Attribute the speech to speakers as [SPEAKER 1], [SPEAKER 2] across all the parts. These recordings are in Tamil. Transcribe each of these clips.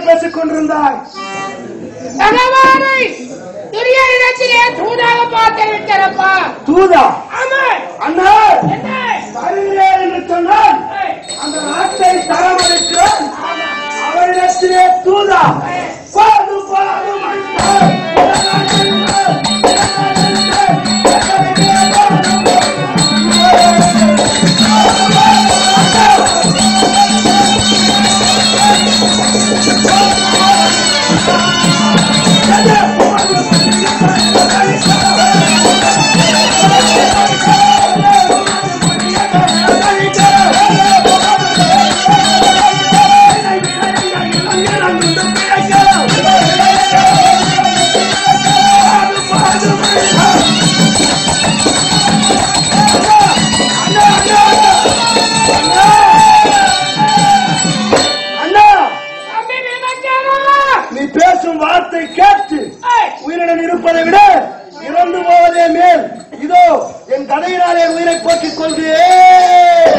[SPEAKER 1] பேசிக் கொண்டிருந்தாய்
[SPEAKER 2] பகவானை துரிய இடத்திலே தூதாக பார்த்து விட்டனப்பா
[SPEAKER 1] தூதா
[SPEAKER 2] ஆமா
[SPEAKER 1] அண்ணா
[SPEAKER 2] என்ன
[SPEAKER 1] வருகிறேன் என்று சொன்னால் அந்த நாட்டை தரமளிக்கிறேன் அவரிடத்திலே தூதா பாது பாது அண்ணா
[SPEAKER 2] தம்பி விமர்சனா
[SPEAKER 1] நீ பேசும் வார்த்தை கேட்டு
[SPEAKER 2] ஏய்,
[SPEAKER 1] உயிருடன் இருப்பதை விட இறந்து போவதே மேல் இதோ என் கதையினாலே உயிரை போக்கிக் கொள்கிறேன்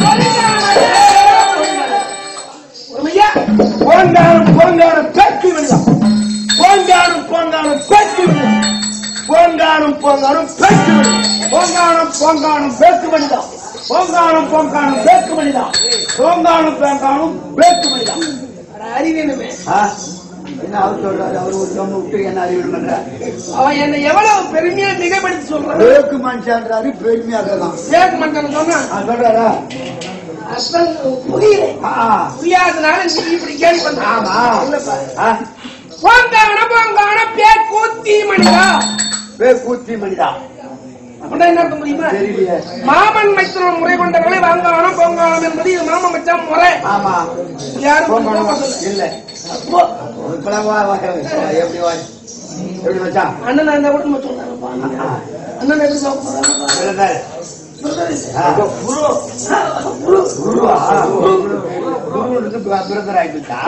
[SPEAKER 2] உண்மையா?
[SPEAKER 1] போங்காரும் போங்காரும் பேச்சு விடலாம் போங்காரும் போங்காரும் பேச்சு விடலாம் போங்காரும் போங்காரும் பேச்சு விடலாம் போங்காரும் போங்காரும் பேச்சு விடலாம் போங்காரும் போங்காரும் பேச்சு விடலாம் போங்காரும் போங்காரும் பேச்சு விடலாம்
[SPEAKER 2] அட, அறிவீனமே.
[SPEAKER 3] என்ன அவர் சொல்றாரு அவர் ஒரு சொன்ன விட்டு என்ன அறிவிட பண்றாரு
[SPEAKER 2] அவன் என்னை எவ்வளவு பெருமையா மிகப்படுத்தி சொல்றான்
[SPEAKER 3] பேக்கு மனுஷன்றாரு பெருமையாக தான்
[SPEAKER 2] கேட்க மாட்டான்னு சொன்னா
[SPEAKER 3] சொல்றாரா
[SPEAKER 2] அர்த்தம் புரியல
[SPEAKER 3] ஆ,
[SPEAKER 2] புரியாதனால நீ இப்படி கேள்வி பண்ற
[SPEAKER 3] ஆமா.
[SPEAKER 2] இல்லப்பா
[SPEAKER 3] ஆ,
[SPEAKER 2] போங்கான போங்கான பேர் கூத்தி மணிதா
[SPEAKER 3] பேர் பூச்சி மணிதா
[SPEAKER 2] அப்படின்னா என்ன அர்த்தம் முடியுமா
[SPEAKER 3] தெரியலையே
[SPEAKER 2] மாமன் மைத்திரன் முறை கொண்டவர்களை வாங்கானம் போங்கானம் என்பது இது மாமன் மச்சான் முறை
[SPEAKER 3] ஆமா
[SPEAKER 2] யாரும்
[SPEAKER 3] போகணும்.
[SPEAKER 2] போக சொல்லல.
[SPEAKER 3] இல்ல
[SPEAKER 2] அப்போ,
[SPEAKER 3] இப்பெல்லாம் வா, வா, எப்படி வா எப்படி வச்சான்
[SPEAKER 2] அண்ணன் அந்த கூட நம்ம சொல்றாங்கப்பா அண்ணன் எப்படி பார்க்க போறாங்கப்பா
[SPEAKER 3] சொல்லுறாரு.
[SPEAKER 2] சொல்றாரு.
[SPEAKER 3] ஆ, குரு.
[SPEAKER 2] குரு.
[SPEAKER 3] குருவா? குரு. குருவுக்கு பி- பிரதர் ஆயிடுச்சா?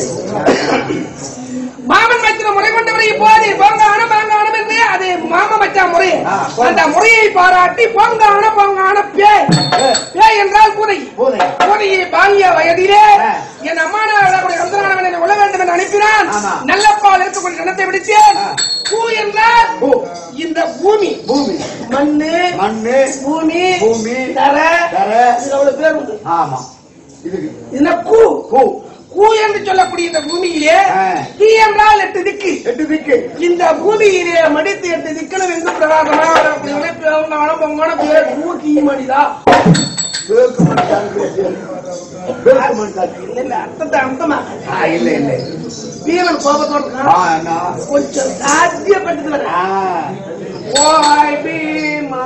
[SPEAKER 2] மாமன் மச்சன முறை கொண்டவரை இப்போது பொங்கான பொங்கானம் என்று அது மாம மச்சான் முறை
[SPEAKER 3] ஆ,
[SPEAKER 2] அந்த முறையை பாராட்டி பொங்கான பொங்கான பேய் பேய் என்றால் பூனை
[SPEAKER 3] பூனை.
[SPEAKER 2] பூனையை பாங்கிய வயதிலே
[SPEAKER 3] ஆ.
[SPEAKER 2] என் அம்மா அந்தரானவன் என்னை உள்ள வேண்டும் என்று அனுப்பினான்
[SPEAKER 3] ஆமா.
[SPEAKER 2] நல்ல பால் இருக்கக்கூடிய நிலத்தை விடுத்தேன்
[SPEAKER 3] ஆ.
[SPEAKER 2] பூ என்றால்
[SPEAKER 3] பூ.
[SPEAKER 2] இந்த பூமி
[SPEAKER 3] பூமி
[SPEAKER 2] மண்ணு
[SPEAKER 3] மண்ணு
[SPEAKER 2] பூமி
[SPEAKER 3] பூமி.
[SPEAKER 2] தரை
[SPEAKER 3] தரை.
[SPEAKER 2] இதுல அவ்வளவு பேர் உண்டு
[SPEAKER 3] ஆமா இதுக்கு
[SPEAKER 2] இந்த கூ
[SPEAKER 3] பூ
[SPEAKER 2] கூ என்று சொல்லக்கூடிய இந்த பூமியிலே
[SPEAKER 3] ஆ.
[SPEAKER 2] தீ என்றால் எட்டு திக்கு
[SPEAKER 3] எட்டு திக்கு
[SPEAKER 2] இந்த பூமியிலே மடித்து எட்டு திக்கிலும் எங்கு பிரகாசமாக வரக்கூடியவனை பேவங்கான பொங்கான பேர் பூ தீ மணிதா
[SPEAKER 3] பேக்கு மனுஷன் பேக்கு மனுஷன்
[SPEAKER 2] இல்ல இல்ல அர்த்தத்தை அர்த்தமா
[SPEAKER 3] ஆ, இல்ல இல்ல
[SPEAKER 2] வீரன் கோபத்தோட
[SPEAKER 3] ஆ,
[SPEAKER 2] இருக்கான்.
[SPEAKER 3] நான்
[SPEAKER 2] கொஞ்சம் சாத்தியப்பட்டு வர
[SPEAKER 3] ஆ,
[SPEAKER 2] ஓய் பீமா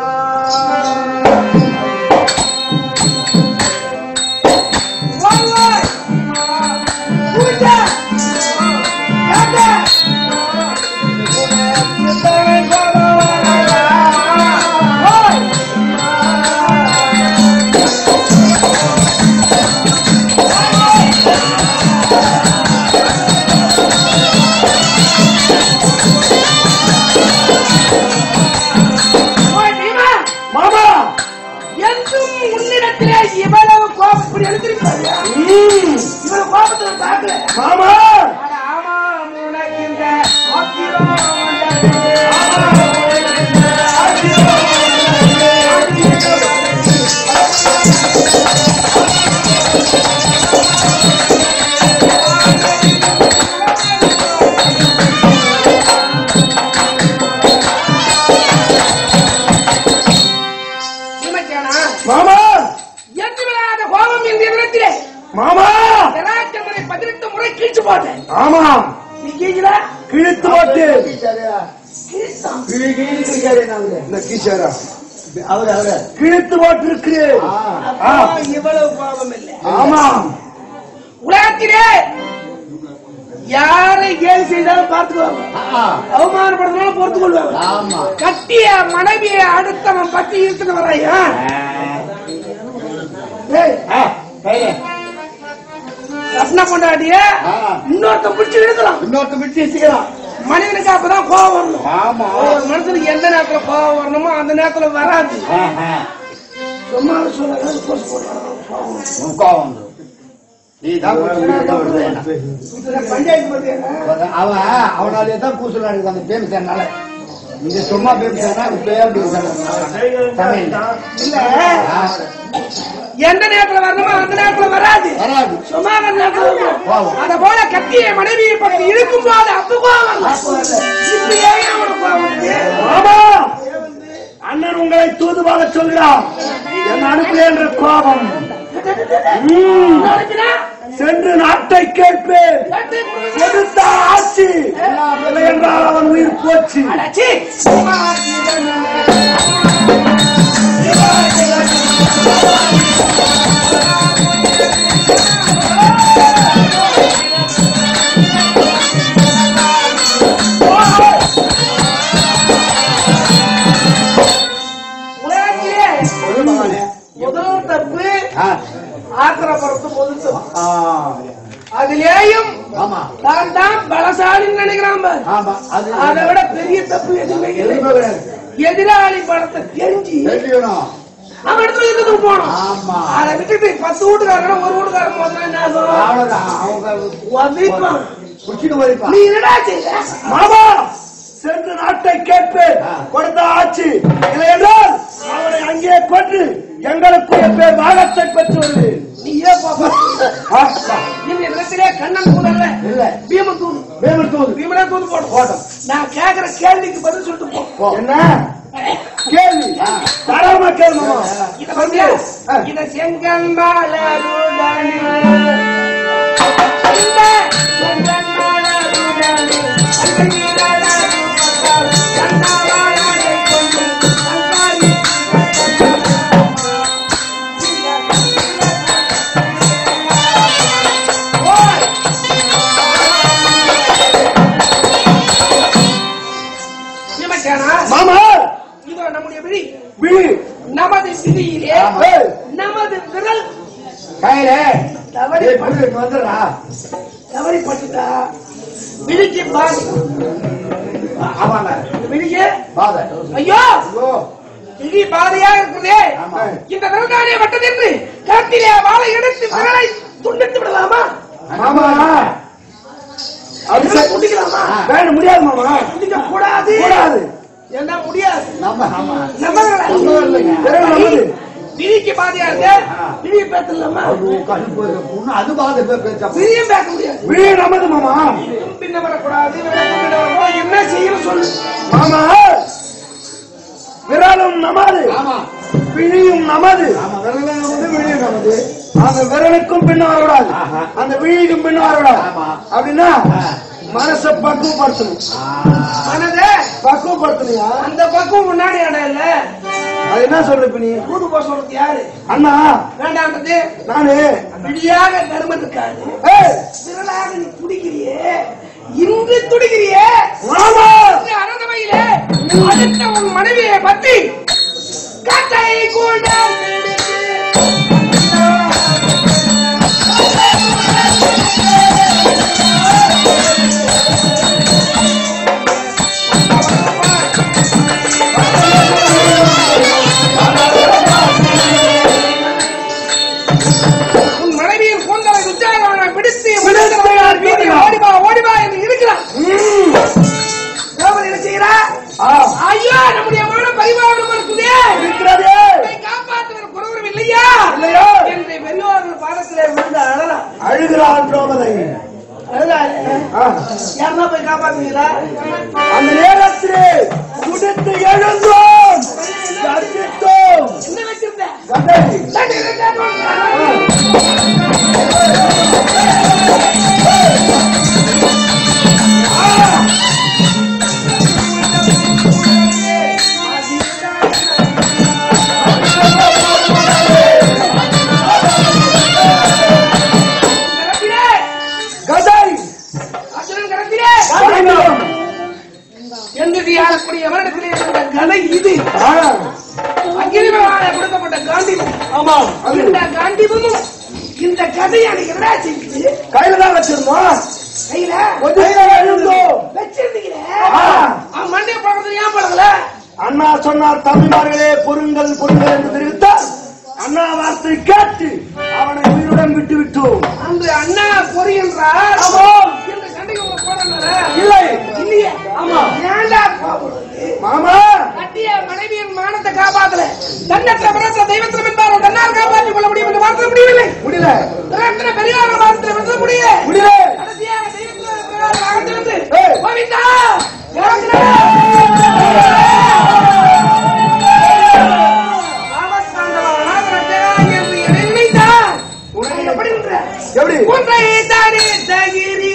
[SPEAKER 2] ஓய் ஓய் பூஜா யாதா ஓய் ஓய் பீமா
[SPEAKER 1] மாமா
[SPEAKER 2] என்றும் உன்னிடத்திலே இவ்வளவு கோபம் இப்படி எழுந்திருக்கிறாயா
[SPEAKER 1] ம்,
[SPEAKER 2] இவ்வளவு கோபத்துல தாக்கல
[SPEAKER 1] மாமா
[SPEAKER 2] அட ஆமா உனக்கு இந்த ஆத்திரம் வந்தது. இமைக்கானா?
[SPEAKER 1] மாமா
[SPEAKER 2] என்று விடாத கோபம் என்ற இடத்திலே
[SPEAKER 1] மாமா
[SPEAKER 2] ஜனாச்சந்திரனை பதினெட்டு முறை கீழ்ச்சி போட்டேன்
[SPEAKER 1] ஆமாம்
[SPEAKER 2] நீ கீழ
[SPEAKER 1] கிழித்து போட்டு
[SPEAKER 3] கிழிச்சாரா?
[SPEAKER 2] கீழ்த்தான்.
[SPEAKER 3] கிழி- கிழி கிழிச்சாரு என்ன அவரு?
[SPEAKER 1] இந்த கீஷரா
[SPEAKER 3] அவரு அவரு
[SPEAKER 1] கிழித்து போட்டிருக்கிறேன்
[SPEAKER 3] ஆ,
[SPEAKER 2] அப்போ இவ்வளவு கோபம் இல்லை
[SPEAKER 1] ஆமாம்
[SPEAKER 2] உலகத்திலே யாரை கேலி செய்தாலும் பார்த்துக்குவாங்க
[SPEAKER 3] ஆ,
[SPEAKER 2] அவமானப்படுறதுனால பொறுத்து கொள்வாங்க
[SPEAKER 3] ஆமா
[SPEAKER 2] கட்டிய மனைவியை அடுத்தவன் பத்தி இழுத்துட்டு வரையா
[SPEAKER 3] ஆ, கையில.
[SPEAKER 2] ரத்ன கொண்டாடிய
[SPEAKER 3] ஆ.
[SPEAKER 2] இன்னொருத்த பிடிச்சு இழுக்கலாம்
[SPEAKER 3] இன்னொருத்த விட்டு வச்சுக்கலாம்
[SPEAKER 2] மனிதனுக்கு அப்பதான் கோபம் வரணும்
[SPEAKER 3] ஆமா
[SPEAKER 2] ஒரு மனுஷனுக்கு எந்த நேரத்துல கோபம் வரணுமோ அந்த நேரத்துல வராது
[SPEAKER 3] ஆஹா.
[SPEAKER 2] சும்மா சொல்ல கோபம்
[SPEAKER 3] உன் கோவம் வந்துரும். நீ தான் கொஞ்சம்
[SPEAKER 2] இதுல பஞ்சாயத்து பண்றியா
[SPEAKER 3] அவன் அவனாலே தான் கூசல் நடக்குது அந்த பேமிசனால நீங்க சும்மா பேமிசனா பேர் அப்படி தமிழ்
[SPEAKER 2] இல்ல எந்த நேரத்துல வரணுமோ அந்த நேரத்துல வராது
[SPEAKER 3] வராது
[SPEAKER 2] சும்மா அந்த நேரத்துல வரும்.
[SPEAKER 3] கோவம்.
[SPEAKER 2] அத போல கத்திய மனைவியை பற்றி இழுக்கும் போது அப்ப கோவம் வரல. இப்ப ஏன் அவனுக்கு கோவம் வருது?
[SPEAKER 1] ஆமா அண்ணன் உங்களை தூதுவாக சொல்கிறார் என் அனுப்பல என்ற கோபம் ம்.
[SPEAKER 2] நாளைக்குனா,
[SPEAKER 1] சென்று நாட்டை கேட்பேன்
[SPEAKER 2] கத்தி கொடுங்க.
[SPEAKER 1] எடுத்த ஆட்சி இல்லை என்றால் அவன் உயிர் போச்சு
[SPEAKER 2] அடச்சி. உலகத்திலே முதல் தப்பு
[SPEAKER 3] ஆ,
[SPEAKER 2] ஆத்திரப்படுறது முதல் தப்பு
[SPEAKER 3] ஆ,
[SPEAKER 2] அதிலேயும்
[SPEAKER 3] ஆமா
[SPEAKER 2] தான் தான் பலசாலின்னு நினைக்கிறான் பாரு.
[SPEAKER 3] ஆமா அது
[SPEAKER 2] அதை விட பெரிய தப்பு எதுவுமே இல்லை
[SPEAKER 3] எதுவுமே கிடையாது.
[SPEAKER 2] எதிராளி படத்தை தெரிஞ்சு
[SPEAKER 3] தெரியணும்
[SPEAKER 2] அவன் இடத்துல இருந்துட்டு போனோம்
[SPEAKER 3] ஆமா
[SPEAKER 2] அதை விட்டுட்டு பத்து வீட்டுக்காரங்க ஒரு வீட்டுக்காரங்க முதல்ல என்ன ஆகும்?
[SPEAKER 3] அவ்வளவுதான் அவங்க
[SPEAKER 2] உதைப்பான்.
[SPEAKER 3] குச்சிட்டு வரைப்பா
[SPEAKER 2] நீ என்னடா செய்ய
[SPEAKER 1] மாமா சென்று நாட்டை கேட்பேன் கொடுத்த ஆட்சி இல்லை என்றால் அவனை அங்கே கொன்று எங்களுக்கு பேர் வாகத்தை பெற்று வருவேன்
[SPEAKER 2] நீ ஏன் பாப்பா நீ இடத்திலே கண்ணன் தூதல்ல
[SPEAKER 3] இல்ல
[SPEAKER 2] பீம தூது
[SPEAKER 3] வேமர் தூது
[SPEAKER 2] பீமனே தூது போடும்
[SPEAKER 3] போட்டோம்
[SPEAKER 2] நான் கேக்குற கேள்விக்கு பதில் சொல்லிட்டு போ
[SPEAKER 3] போ.
[SPEAKER 1] என்ன கேள்வி தாராளமா கேள்வி மாமா
[SPEAKER 2] இத வந்து இத செங்கம்பாலருடனே இந்த செங்கம்பாலருடனே அங்கீகாரருடனே கண்ணாவாளரை கொண்டு அங்காரி ஓய் நிமிஷானா
[SPEAKER 1] மாமா
[SPEAKER 2] இதோ நம்முடைய விழி
[SPEAKER 1] விழி
[SPEAKER 2] நமது விதியிலே
[SPEAKER 3] ஆமா.
[SPEAKER 2] நமது விரல்
[SPEAKER 3] கையில
[SPEAKER 2] தவறி
[SPEAKER 3] ஏய், புடி, வந்துடுறா
[SPEAKER 2] தவறி பட்டுட்டா விழிக்கு பாதி
[SPEAKER 3] ஆமாங்க
[SPEAKER 2] விழிக்கு
[SPEAKER 3] பாதை
[SPEAKER 2] ஐயோ
[SPEAKER 3] ஐயோ
[SPEAKER 2] விழி பாதையா இருக்குதே
[SPEAKER 3] ஆமா.
[SPEAKER 2] இந்த விரல்தானே வட்டதென்று கத்திலே வாழை எடுத்து விரலை துண்டித்து விடலாமா
[SPEAKER 1] மாமா அது
[SPEAKER 2] விரலை துண்டிக்கலாமா
[SPEAKER 1] வேணும் முடியாது மாமா
[SPEAKER 2] துண்டிக்க கூடாது
[SPEAKER 1] கூடாது
[SPEAKER 2] என்ன முடியாது
[SPEAKER 3] நம்ம ஆமா
[SPEAKER 2] நம்ம விரல்
[SPEAKER 3] நம்ம விரலுங்க.
[SPEAKER 1] விரல் நமது.
[SPEAKER 2] விழிக்கு பாதியா இருக்கு விழியை பேசலாமா
[SPEAKER 3] அது கடுப்பு இன்னும் அது பாதை பேர் பேச்சா
[SPEAKER 2] விழியும் பேச முடியாது
[SPEAKER 1] விழி நமது மாமா
[SPEAKER 2] பின்ன வரக்கூடாது விரல் பின்ன வரக்கூடாது. என்ன செய்யணும் சொல்லு
[SPEAKER 1] மாமா விரலும் நமது
[SPEAKER 3] ஆமா
[SPEAKER 1] விழியும் நமது
[SPEAKER 3] ஆமா விரல நமது வெளியே நமது
[SPEAKER 1] அந்த விரலுக்கும் பின்ன வரக்கூடாது
[SPEAKER 3] ஆஹா.
[SPEAKER 1] அந்த விழிக்கும் பின்ன வரக்கூடாது
[SPEAKER 3] ஆமா.
[SPEAKER 1] அப்படின்னா
[SPEAKER 3] ஆ.
[SPEAKER 1] மனச பக்குவப்படுத்தணும்
[SPEAKER 2] மனதே
[SPEAKER 1] பக்குவப்படுத்தலையா
[SPEAKER 2] அந்த பக்கம் முன்னாடி இடம் இல்ல
[SPEAKER 1] அது என்ன சொல்ற இப்ப நீ
[SPEAKER 2] கூது போக சொல்றது யாரு
[SPEAKER 1] அண்ணா
[SPEAKER 2] வேண்டாம்ன்றது
[SPEAKER 1] நானு
[SPEAKER 2] விடியாக தர்மம் இருக்காது
[SPEAKER 1] ஏய்,
[SPEAKER 2] விரலாக நீ துடிக்கிறியே இன்று துடிக்கிறியே
[SPEAKER 1] மாமா
[SPEAKER 2] இந்த அரசவையிலே அடுத்த உன் மனைவியை பத்தி கட்டை கூட உன் மனைவியின் கூந்தலை உற்சாகமான பிடித்து மனிதர்களால் வீதி ஓடிவா ஓடிவா என்று இருக்கிறான்
[SPEAKER 1] ம்.
[SPEAKER 2] தேவன் என்ன செய்கிறா
[SPEAKER 1] ஆ,
[SPEAKER 2] ஐயா நம்முடைய மான பரிமாணம் இருக்குதே
[SPEAKER 1] இருக்கிறதே
[SPEAKER 2] இதை காப்பாற்றுவர் குறவரும் இல்லையா
[SPEAKER 1] இல்லையா?
[SPEAKER 2] என்று பெரியோர்கள் பாதத்திலே விழுந்து அழலாம்
[SPEAKER 1] அழுகிறாள் திரௌபதி
[SPEAKER 2] அழுதாரு
[SPEAKER 1] ஆ,
[SPEAKER 2] யாருன்னா போய் காப்பாத்துவீங்களா
[SPEAKER 1] அந்த நேரத்திலே குடித்து எழுந்தோம் கர்ஜித்தோம்
[SPEAKER 2] என்ன வச்சிருந்த
[SPEAKER 1] கதை
[SPEAKER 2] தண்ணி ரெண்டாயிரம் கரத்திலே
[SPEAKER 1] கதை
[SPEAKER 2] அர்ஜுனன் கரத்திலே
[SPEAKER 1] கதைகளும்.
[SPEAKER 2] என்று யாரக்கூடிய வருடத்திலே இருந்த கதை இது
[SPEAKER 1] ஆ,
[SPEAKER 2] அகிரிமலான கொடுக்கப்பட்ட காண்டிபம்
[SPEAKER 1] ஆமாம் அது
[SPEAKER 2] இந்த காண்டிபமும் இந்த கதையை அன்னைக்கு என்னடா செஞ்சு
[SPEAKER 1] கையில தான் வச்சிருந்தோம்
[SPEAKER 2] கையில
[SPEAKER 1] கையில எழுந்தோம்
[SPEAKER 2] வச்சிருந்தீங்களே
[SPEAKER 1] ஆ.
[SPEAKER 2] அவன் மண்டிய பழக்கத்துல ஏன் பழகல
[SPEAKER 1] அண்ணா சொன்னார் தம்பிமார்களே பொருங்கள் பொருங்கள் என்று தெரிவித்தார் அண்ணா வார்த்தை கேட்டு அவனை உயிரோடு அத்துடன் விட்டு விட்டோம்
[SPEAKER 2] அன்று அண்ணா பொறி என்றார்
[SPEAKER 1] ஆமாம்.
[SPEAKER 2] இந்த சண்டைக்கு உங்க போறாங்க
[SPEAKER 1] இல்லை
[SPEAKER 2] இல்லையே
[SPEAKER 1] ஆமா
[SPEAKER 2] ஏன்டா கோபம் வருது?
[SPEAKER 1] மாமா
[SPEAKER 2] கட்டிய மனைவியின் மானத்தை காப்பாத்தல தன்னற்ற பிறத்த தெய்வத்திலும் என்பார் தன்னால் காப்பாற்றிக் கொள்ள முடியும் என்று மாற்ற முடியவில்லை
[SPEAKER 1] முடியல
[SPEAKER 2] பிறத்தின பெரியார் மாதத்தில் விடுத்த முடியல
[SPEAKER 1] முடியல
[SPEAKER 2] கடைசியாக தெய்வத்தின் பிரகாரம் அகத்திலிருந்து
[SPEAKER 1] ஏய்.
[SPEAKER 2] கோவிந்தா இறங்குடா. ராமசாண்டவா, ராமரட்சகா என்று என்னை நினைத்தார். உனக்கு எப்படி இருந்த?
[SPEAKER 1] எப்படி
[SPEAKER 2] ஒன்றை தானே தகிரி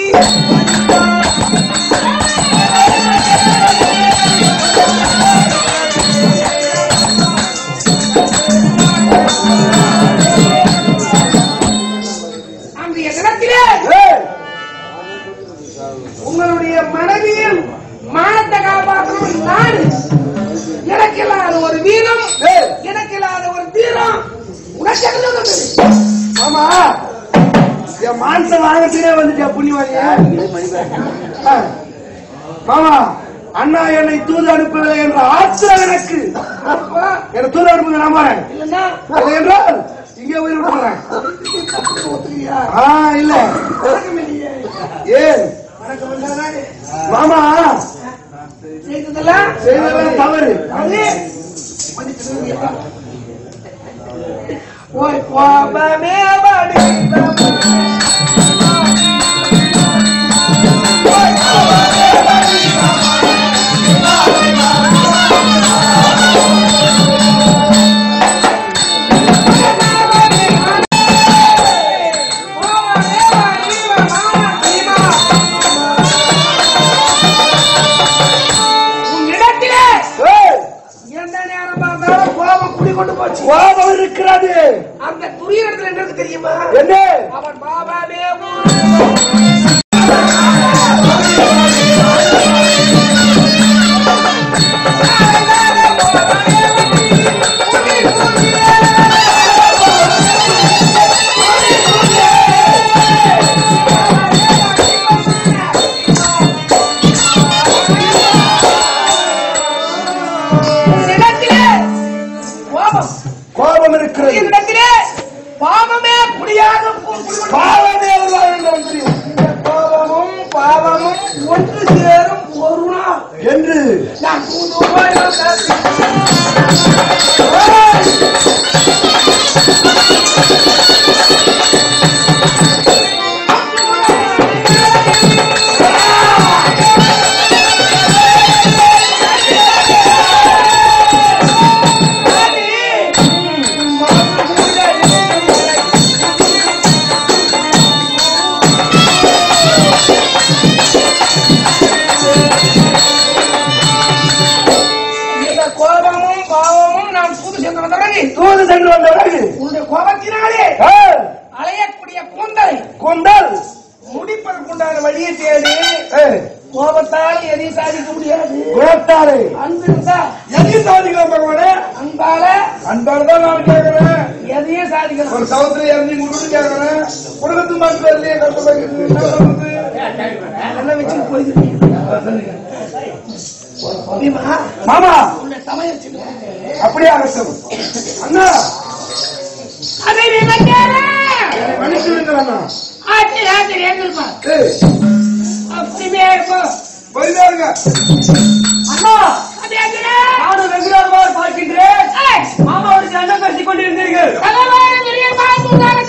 [SPEAKER 2] அன்றைய தினத்திலே
[SPEAKER 1] ஏய்,
[SPEAKER 2] உங்களுடைய மனைவியின் மானத்தை காப்பாற்றணும் நான் எனக்கு இல்லாத ஒரு வீரம்
[SPEAKER 1] ஏய்,
[SPEAKER 2] எனக்கு இல்லாத ஒரு தீரம் உனக்கு என்ன உண்டு?
[SPEAKER 1] மாமா என் மானத்தை வாங்கத்திலே வந்துட்டியா புண்ணியவாதியா ஆ. மாமா அண்ணா என்னை தூது அனுப்பவில்லை என்ற ஆத்திரம் எனக்கு
[SPEAKER 2] அப்பா,
[SPEAKER 1] என்னை தூது அனுப்புங்க நான் போறேன்
[SPEAKER 2] இல்லைன்னா
[SPEAKER 1] அது என்றால் இங்கே உயிர் விட்டுறேன்
[SPEAKER 2] ஒத்துக்கிறியா?
[SPEAKER 1] ஆ இல்ல
[SPEAKER 2] வணக்கம் இல்லையே.
[SPEAKER 1] ஏன்
[SPEAKER 2] வணக்கம் வந்தாதானே.
[SPEAKER 1] மாமா
[SPEAKER 2] செய்ததெல்லாம்
[SPEAKER 1] செய்ததெல்லாம் தவறு
[SPEAKER 2] அது மன்னிச்சிடுங்க. ஓய் கோபமே வாடி உன்னிடத்திலே
[SPEAKER 1] ஏய்,
[SPEAKER 2] எந்த நேரம் பார்த்தாலும் கோபம் குடிக்கொண்டு போச்சு
[SPEAKER 1] கோபம் இருக்கிறது
[SPEAKER 2] அந்த துரியத்தில் என்னது தெரியுமா
[SPEAKER 1] என்ன
[SPEAKER 2] அவன் பாபாவே உன்னிடத்திலே கோபம்
[SPEAKER 1] கோபம் இருக்கிறது
[SPEAKER 2] உன்னிடத்திலே பாவமே புரியாது குடிக்கொண்டு
[SPEAKER 1] பாவமே வருவார் என்று அவன் தெரியும்.
[SPEAKER 2] பாவமும் பாவமும் ஒன்று சேரும் ஒரு நாள்
[SPEAKER 1] என்று
[SPEAKER 2] நான் தூது போய் இந்த கோபமும் பாவமும் நான் புது சென்று வந்தவரே
[SPEAKER 1] தூது சென்று வந்த பிறகு
[SPEAKER 2] உன்னுடைய கோபத்தினாலே
[SPEAKER 1] ஏய்,
[SPEAKER 2] அலையக்கூடிய கூந்தலை
[SPEAKER 1] கொண்டால்
[SPEAKER 2] முடிப்பதற்குண்டான வழியை தேடி
[SPEAKER 1] ஏய்,
[SPEAKER 2] கோபத்தால் எதையும் சாதிக்க முடியாது
[SPEAKER 1] குணத்தாலே
[SPEAKER 2] அன்பு இருந்தா
[SPEAKER 1] எதையும் சாதிக்கலாம் பகவானே
[SPEAKER 2] அன்பால
[SPEAKER 1] அன்பால் தான் நான் கேட்கிறேன்
[SPEAKER 2] எதையும் சாதிக்கலாம்
[SPEAKER 1] ஒரு சவுத்துல இறங்கி உங்களுக்கு கேட்கிறேன் குடும்பத்து மக்கள் இல்லையே கஷ்டப்படுகிறது
[SPEAKER 2] என்ன வச்சு போயிருக்கீங்க பீமா,
[SPEAKER 1] மாமா
[SPEAKER 2] உன்னை சமையல் செய்து
[SPEAKER 1] அப்படியே ஆகட்டும் அண்ணா
[SPEAKER 2] அதை நினைக்கிறேன்
[SPEAKER 1] மன்னித்து விடுங்கள் அண்ணா
[SPEAKER 2] ஆச்சு ராத்திரி எங்கிருப்பா
[SPEAKER 1] ஏய்,
[SPEAKER 2] அப்படியே இருக்கும்
[SPEAKER 1] போயிட்டே இருங்க
[SPEAKER 2] அண்ணா அது எங்கடா?
[SPEAKER 1] நானும் வெகுநாள் பார்க்கின்றேன்
[SPEAKER 2] ஏய்,
[SPEAKER 1] மாமாவுக்கு என்ன பேசிக் கொண்டிருந்தீர்கள்
[SPEAKER 2] தகவல் தெரிய பார்த்து